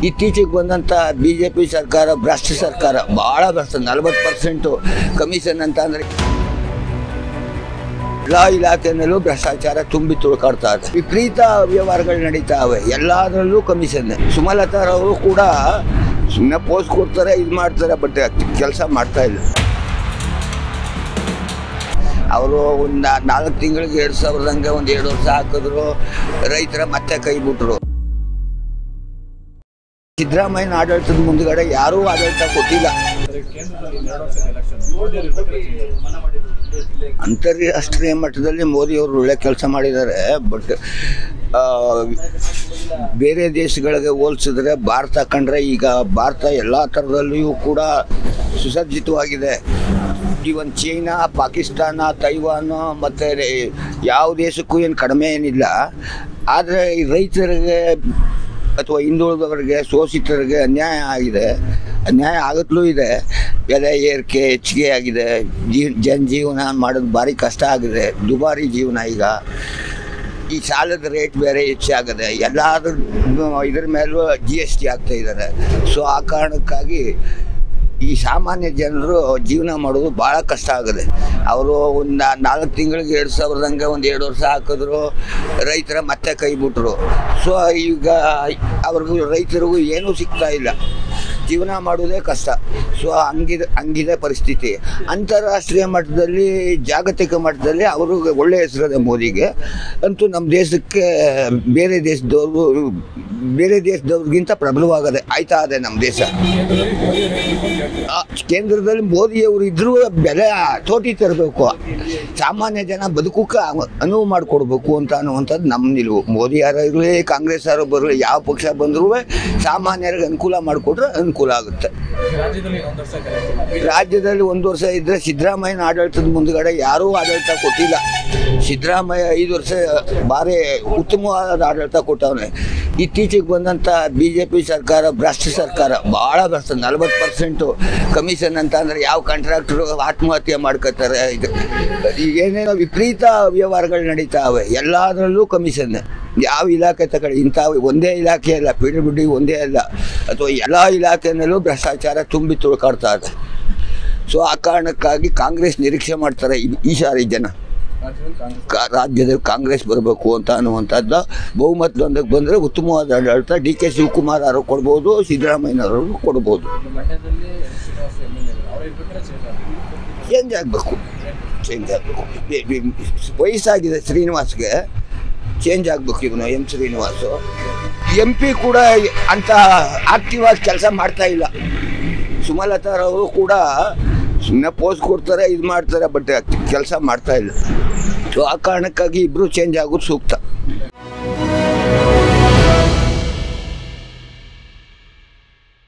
ಇತ್ತೀಚೆಗೆ ಬಂದಂಥ B J P ಸರ್ಕಾರ ಭ್ರಷ್ಟ ಸರ್ಕಾರ ಭಾಳ ಭ್ರಷ್ಟ ನಲವತ್ತು ಪರ್ಸೆಂಟು ಕಮಿಷನ್ ಅಂತ ಅಂದರೆ ಎಲ್ಲ ಇಲಾಖೆನಲ್ಲೂ ಭ್ರಷ್ಟಾಚಾರ ತುಂಬಿ ತುಳ್ಕಾಡ್ತಾ ಇದೆ ವಿಪರೀತ ವ್ಯವಹಾರಗಳು ನಡೀತಾ ಇವೆ ಎಲ್ಲದರಲ್ಲೂ ಕಮಿಷನ್ ಸುಮಲತಾರವರು ಕೂಡ ಸುಮ್ಮನೆ ಪೋಸ್ಟ್ ಕೊಡ್ತಾರೆ ಇದು ಮಾಡ್ತಾರೆ ಬಟ್ ಕೆಲಸ ಮಾಡ್ತಾ ಇಲ್ಲ ಅವರು ಒಂದು ನಾಲ್ಕು ತಿಂಗಳಿಗೆ ಎರಡು ಸಾವಿರದಂಗೆ ಒಂದು ಎರಡು ವರ್ಷ ಹಾಕಿದ್ರು ರೈತರ ಮತ್ತೆ ಕೈ ಬಿಟ್ರು ಸಿದ್ದರಾಮಯ್ಯನ ಆಡಳಿತದ ಮುಂದ್ಗಡೆ ಯಾರೂ ಆಡಳಿತ ಕೊಟ್ಟಿಲ್ಲ ಅಂತಾರಾಷ್ಟ್ರೀಯ ಮಟ್ಟದಲ್ಲಿ ಮೋದಿ ಅವರು ಒಳ್ಳೆ ಕೆಲಸ ಮಾಡಿದ್ದಾರೆ ಬಟ್ ಬೇರೆ ದೇಶಗಳಿಗೆ ಹೋಲಿಸಿದ್ರೆ ಭಾರತ ಕಂಡ್ರೆ ಈಗ ಭಾರತ ಎಲ್ಲ ಥರದಲ್ಲಿಯೂ ಕೂಡ ಸುಸಜ್ಜಿತವಾಗಿದೆ ಇವನ್ ಚೈನಾ ಪಾಕಿಸ್ತಾನ ತೈವಾನ್ ಮತ್ತು ಯಾವ ದೇಶಕ್ಕೂ ಏನು ಕಡಿಮೆ ಏನಿಲ್ಲ ಆದರೆ ಈ ರೈತರಿಗೆ ಅಥವಾ ಹಿಂದುಳಿದವರಿಗೆ ಶೋಷಿತರಿಗೆ ಅನ್ಯಾಯ ಆಗಿದೆ ಅನ್ಯಾಯ ಆಗತ್ಲೂ ಇದೆ ಬೆಲೆ ಏರಿಕೆ ಹೆಚ್ಚಿಗೆ ಆಗಿದೆ ಜೀ ಜನಜೀವನ ಮಾಡೋದು ಭಾರಿ ಕಷ್ಟ ಆಗಿದೆ ದುಬಾರಿ ಜೀವನ ಈಗ ಈ ಸಾಲದ ರೇಟ್ ಬೇರೆ ಹೆಚ್ಚಾಗಿದೆ ಎಲ್ಲಾದ್ರ ಇದ್ರ ಮೇಲೂ ಜಿ ಎಸ್ ಟಿ ಆಗ್ತಾ ಇದ್ದಾರೆ ಸೊ ಆ ಕಾರಣಕ್ಕಾಗಿ ಈ ಸಾಮಾನ್ಯ ಜನರು ಜೀವನ ಮಾಡೋದು ಭಾಳ ಕಷ್ಟ ಆಗಿದೆ ಅವರು ಒಂದು ನಾಲ್ಕು ತಿಂಗಳಿಗೆ ಎರಡು ಸಾವಿರದಂಗೆ ಒಂದು ಎರಡು ವರ್ಷ ಹಾಕಿದ್ರು ರೈತರ ಮತ್ತೆ ಕೈ ಬಿಟ್ರು ಸೊ ಈಗ ಅವ್ರಿಗೂ ರೈತರಿಗೂ ಏನೂ ಸಿಗ್ತಾ ಇಲ್ಲ ಜೀವನ ಮಾಡೋದೇ ಕಷ್ಟ ಸೊ ಹಂಗಿದೆ ಹಂಗಿದೆ ಪರಿಸ್ಥಿತಿ ಅಂತಾರಾಷ್ಟ್ರೀಯ ಮಟ್ಟದಲ್ಲಿ ಜಾಗತಿಕ ಮಟ್ಟದಲ್ಲಿ ಅವರು ಒಳ್ಳೆ ಹೆಸರಿದೆ ಮೋದಿಗೆ ಅಂತೂ ನಮ್ಮ ದೇಶಕ್ಕೆ ಬೇರೆ ದೇಶದವ್ರು ಬೇರೆ ದೇಶದವ್ರಿಗಿಂತ ಪ್ರಬಲವಾಗದೆ ಆಯ್ತಾ ಇದೆ ನಮ್ಮ ದೇಶ ಆ, ಕೇಂದ್ರದಲ್ಲಿ ಮೋದಿಯವರು ಇದ್ರೂ ಬೆಲೆ ತೋಟಿ ತರಬೇಕು ಸಾಮಾನ್ಯ ಜನ ಬದುಕಕ್ಕೆ ಅವ- ಅನುವು ಮಾಡಿಕೊಡ್ಬೇಕು ಅಂತ ಅನ್ನುವಂಥದ್ದು ನಮ್ಮ ನಿಲುವು ಮೋದಿ ಯಾರು ಇರಲಿ ಕಾಂಗ್ರೆಸ್ ಯಾರು ಬರಲಿ ಯಾವ ಪಕ್ಷ ಬಂದರೂ ಸಾಮಾನ್ಯರಿಗೆ ಅನುಕೂಲ ಮಾಡಿಕೊಟ್ರೆ ಅನುಕೂಲ ಆಗುತ್ತೆ ರಾಜ್ಯದಲ್ಲಿ ಒಂದು ವರ್ಷ ಇದ್ದರೆ ಸಿದ್ದರಾಮಯ್ಯನ ಆಡಳಿತದ ಮುಂದ್ಗಡೆ ಯಾರೂ ಆಡಳಿತ ಕೊಟ್ಟಿಲ್ಲ ಸಿದ್ದರಾಮಯ್ಯ ಐದು ವರ್ಷ ಭಾರಿ ಉತ್ತಮವಾದ ಆಡಳಿತ ಕೊಟ್ಟವನೆ ಇತ್ತೀಚೆಗೆ ಬಂದಂಥ ಬಿ ಜೆ ಪಿ ಸರ್ಕಾರ ಭ್ರಷ್ಟ ಸರ್ಕಾರ ಭಾಳ ಭ್ರಷ್ಟ ನಲವತ್ತು ಪರ್ಸೆಂಟು ಕಮಿಷನ್ ಅಂತ ಅಂದರೆ ಯಾವ ಕಾಂಟ್ರಾಕ್ಟ್ರು ಆತ್ಮಹತ್ಯೆ ಮಾಡ್ಕೋತಾರೆ ಇದು ಏನೇನೋ ವಿಪರೀತ ವ್ಯವಹಾರಗಳು ನಡೀತಾ ಇವೆ ಎಲ್ಲದರಲ್ಲೂ ಕಮಿಷನ್ ಯಾವ ಇಲಾಖೆ ತಗೊಳ್ಳಿ ಇಂಥ ಒಂದೇ ಇಲಾಖೆ ಅಲ್ಲ ಪಿ ಡಬ್ಲ್ಯೂ ಡಿ ಒಂದೇ ಅಲ್ಲ ಅಥವಾ ಎಲ್ಲ ಇಲಾಖೆನಲ್ಲೂ ಭ್ರಷ್ಟಾಚಾರ ತುಂಬಿ ತುಳ್ಕಾಡ್ತಾ ಇದೆ ಸೊ ಆ ಕಾರಣಕ್ಕಾಗಿ ಕಾಂಗ್ರೆಸ್ ನಿರೀಕ್ಷೆ ಮಾಡ್ತಾರೆ ಈ- ಈ ಸಾರಿ ಜನ ಕಾ- ರಾಜ್ಯದಲ್ಲಿ ಕಾಂಗ್ರೆಸ್ ಬರಬೇಕು ಅಂತ ಅನ್ನುವಂಥದ್ದು ಬಹುಮತದೊಂದಿಗೆ ಬಂದರೆ ಉತ್ತಮವಾದ ಆಡಳಿತ ಡಿ ಕೆ ಶಿವಕುಮಾರ್ ಅವರು ಕೊಡ್ಬೋದು ಸಿದ್ದರಾಮಯ್ಯನವರು ಕೊಡ್ಬೋದು ಚೇಂಜ್ ಆಗಬೇಕು ಚೇಂಜ್ ಆಗಬೇಕು ವಯಸ್ಸಾಗಿದೆ ಶ್ರೀನಿವಾಸ್ಗೆ ಚೇಂಜ್ ಆಗಬೇಕು ಇವನು ಎಂ ಶ್ರೀನಿವಾಸು ಎಂ ಪಿ ಕೂಡ ಅಂತ ಆಕ್ಟಿವ್ ಆಗಿ ಕೆಲಸ ಮಾಡ್ತಾ ಇಲ್ಲ ಸುಮಲತಾರವರು ಕೂಡ ಸುಮ್ಮನೆ ಪೋಸ್ಟ್ ಕೊಡ್ತಾರೆ ಇದು ಮಾಡ್ತಾರೆ ಬಟ್ ಕೆಲಸ ಮಾಡ್ತಾ ಇಲ್ಲ ಸೊ ಆ ಕಾರಣಕ್ಕಾಗಿ ಇಬ್ಬರು ಚೇಂಜ್ ಆಗೋದು ಸೂಕ್ತ